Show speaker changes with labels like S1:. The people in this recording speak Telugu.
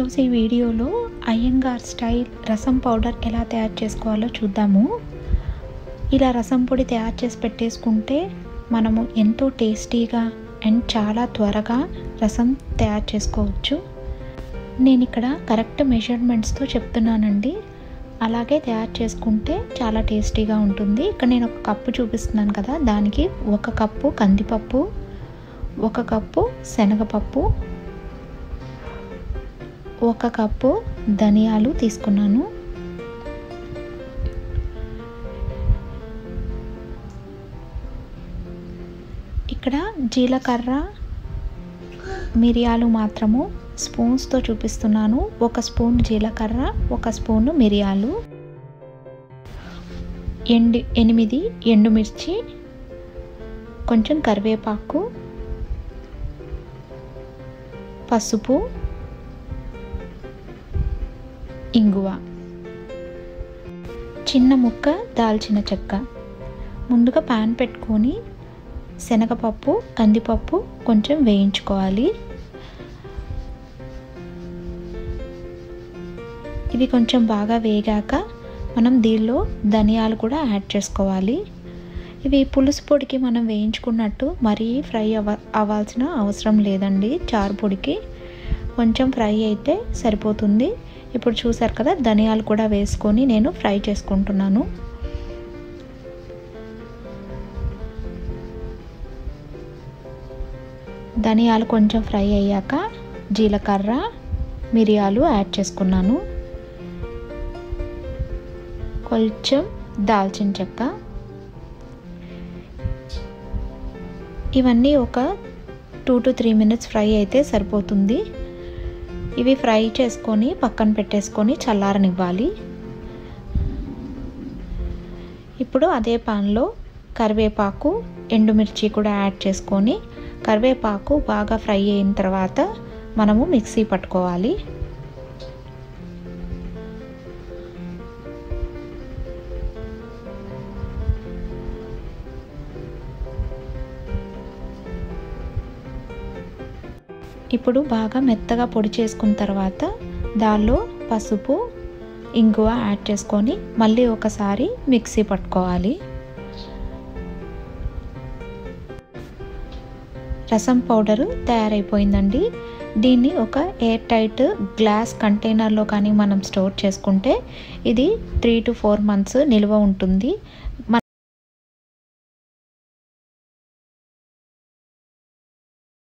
S1: ఈరోజు ఈ వీడియోలో అయ్యంగార్ స్టైల్ రసం పౌడర్ ఎలా తయారు చేసుకోవాలో చూద్దాము ఇలా రసం పొడి తయారు చేసి పెట్టేసుకుంటే మనము ఎంతో టేస్టీగా అండ్ చాలా త్వరగా రసం తయారు చేసుకోవచ్చు నేను ఇక్కడ కరెక్ట్ మెజర్మెంట్స్తో చెప్తున్నానండి అలాగే తయారు చేసుకుంటే చాలా టేస్టీగా ఉంటుంది ఇక్కడ నేను ఒక కప్పు చూపిస్తున్నాను కదా దానికి ఒక కప్పు కందిపప్పు ఒక కప్పు శనగపప్పు ఒక కప్పు ధనియాలు తీసుకున్నాను ఇక్కడ జీలకర్ర మిరియాలు మాత్రము స్పూన్స్తో చూపిస్తున్నాను ఒక స్పూన్ జీలకర్ర ఒక స్పూను మిరియాలు ఎండు ఎనిమిది ఎండుమిర్చి కొంచెం కరివేపాకు పసుపు ఇంగువ చిన్న ముక్క దాల్చిన చెక్క ముందుగా పాన్ పెట్టుకొని శనగపప్పు కందిపప్పు కొంచెం వేయించుకోవాలి ఇవి కొంచెం బాగా వేగాక మనం దీనిలో ధనియాలు కూడా యాడ్ చేసుకోవాలి ఇవి పులుసు పొడికి మనం వేయించుకున్నట్టు మరీ ఫ్రై అవ అవ్వాల్సిన అవసరం లేదండి చారు పొడికి కొంచెం ఫ్రై అయితే సరిపోతుంది ఇప్పుడు చూసారు కదా ధనియాలు కూడా వేసుకొని నేను ఫ్రై చేసుకుంటున్నాను ధనియాలు కొంచెం ఫ్రై అయ్యాక జీలకర్ర మిరియాలు యాడ్ చేసుకున్నాను కొంచెం దాల్చిన చెక్క ఇవన్నీ ఒక two to three minutes fry అయితే సరిపోతుంది ఇవి ఫ్రై చేసుకొని పక్కన పెట్టేసుకొని చల్లారనివ్వాలి ఇప్పుడు అదే పాన్లో కరివేపాకు ఎండుమిర్చి కూడా యాడ్ చేసుకొని కరివేపాకు బాగా ఫ్రై అయిన తర్వాత మనము మిక్సీ పట్టుకోవాలి ఇప్పుడు బాగా మెత్తగా పొడి చేసుకున్న తర్వాత దానిలో పసుపు ఇంగువ యాడ్ చేసుకొని మళ్ళీ ఒకసారి మిక్సీ పట్టుకోవాలి రసం పౌడరు తయారైపోయిందండి దీన్ని ఒక ఎయిర్ టైట్ గ్లాస్ కంటైనర్లో కానీ మనం స్టోర్ చేసుకుంటే ఇది త్రీ టు ఫోర్ మంత్స్ నిల్వ ఉంటుంది